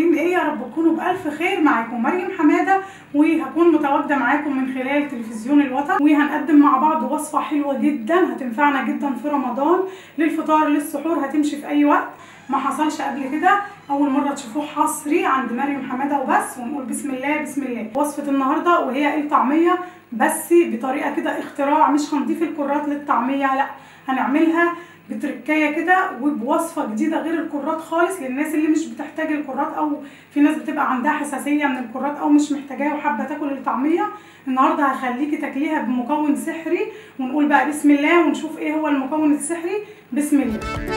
عاملين ايه يا رب تكونوا بالف خير معاكم مريم حماده وهكون متواجده معاكم من خلال تلفزيون الوطن وهنقدم مع بعض وصفه حلوه جدا هتنفعنا جدا في رمضان للفطار للسحور هتمشي في اي وقت ما حصلش قبل كده اول مره تشوفوه حصري عند مريم حماده وبس ونقول بسم الله بسم الله وصفه النهارده وهي الطعميه بس بطريقه كده اختراع مش هنضيف الكرات للطعميه لا هنعملها بتركايه كده وبوصفه جديده غير الكرات خالص للناس اللي مش بتحتاج الكرات او في ناس بتبقى عندها حساسيه من الكرات او مش محتاجاها وحابه تاكل الطعميه النهارده هخليكي تاكليها بمكون سحري ونقول بقى بسم الله ونشوف ايه هو المكون السحري بسم الله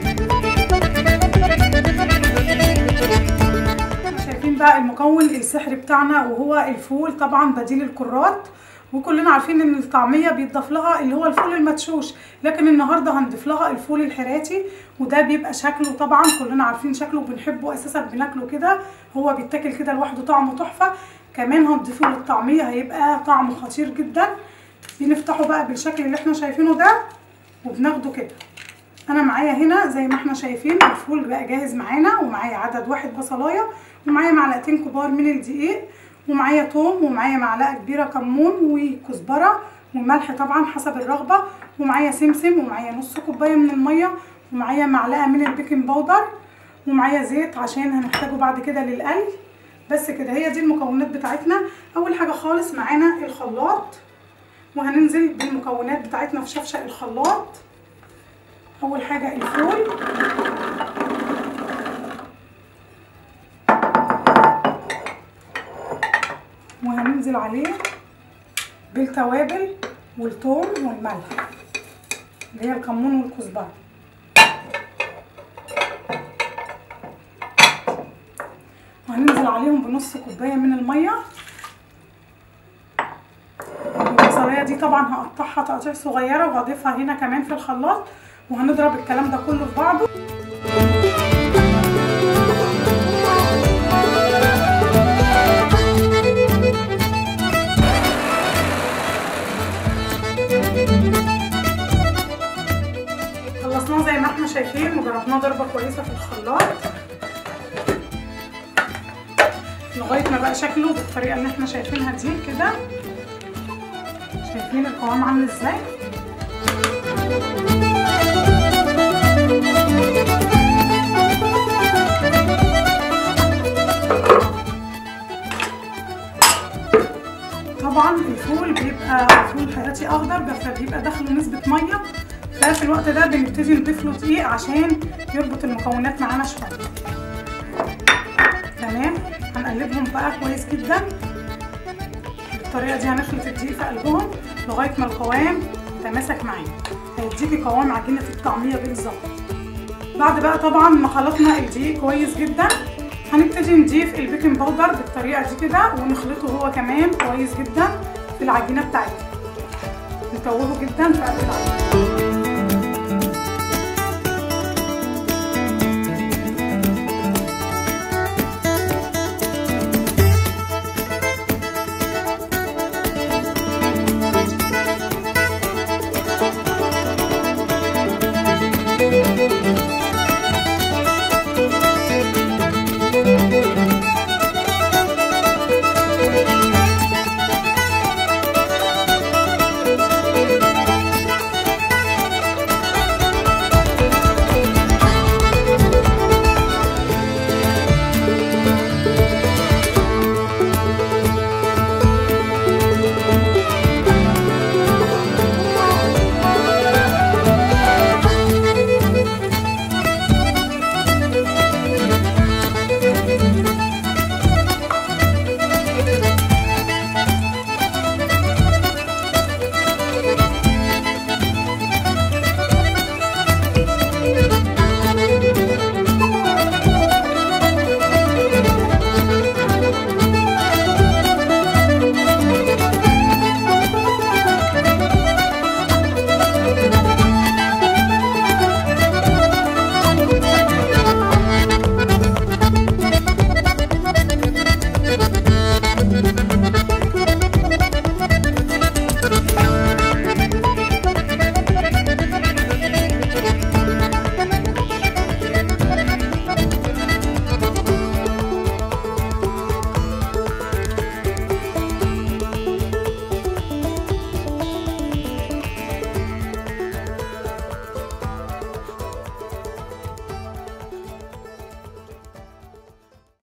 شايفين بقى المكون السحري بتاعنا وهو الفول طبعا بديل الكرات وكلنا عارفين ان الطعميه بيتضاف لها اللي هو الفول المدشوش لكن النهارده هنضيف لها الفول الحراتي وده بيبقى شكله طبعا كلنا عارفين شكله وبنحبه اساسا بناكله كده هو بيتاكل كده لوحده طعمه تحفه كمان هنضيفه للطعميه هيبقى طعمه خطير جدا بنفتحه بقى بالشكل اللي احنا شايفينه ده وبناخده كده انا معايا هنا زي ما احنا شايفين الفول بقى جاهز معانا ومعايا عدد واحد بصلايه ومعايا معلقتين كبار من الدقيق ومعايا توم ومعايا معلقه كبيره كمون وكزبره وملح طبعا حسب الرغبه ومعايا سمسم ومعايا نص كوبايه من الميه ومعايا معلقه من البيكنج باودر ومعايا زيت عشان هنحتاجه بعد كده للقلي بس كده هي دي المكونات بتاعتنا اول حاجه خالص معانا الخلاط وهننزل بالمكونات بتاعتنا في شفشق الخلاط اول حاجه الفول وهننزل عليه بالتوابل والثوم والملح اللي هي الكمون والكزبره وهننزل عليهم بنص كوبايه من الميه البصلايه دي طبعا هقطعها تقطيع صغيره وهضيفها هنا كمان في الخلاط وهنضرب الكلام ده كله في بعضه خلصناه زي ما احنا شايفين وضربناه ضربه كويسه في الخلاط لغايه ما بقى شكله بالطريقه اللي احنا شايفينها دي كده شايفين القوام عامل ازاي طبعا الفول بيبقى فول حياتي اخضر فبيبقى داخله نسبه ميه ففي الوقت ده بنبتدي نضيف له دقيق عشان يربط المكونات معانا شويه تمام هنقلبهم بقى كويس جدا بالطريقه دي هنخلط الدقيق في قلبهم لغايه ما القوام يتماسك معانا هيديكي قوام عجينه الطعميه بالظبط بعد بقى طبعا ما خلطنا الدقيق كويس جدا هنبتدي نضيف البيكنج باودر بالطريقه دي كده ونخلطه هو كمان كويس جدا في العجينه بتاعتنا نتوهه جدا في قلب العجينه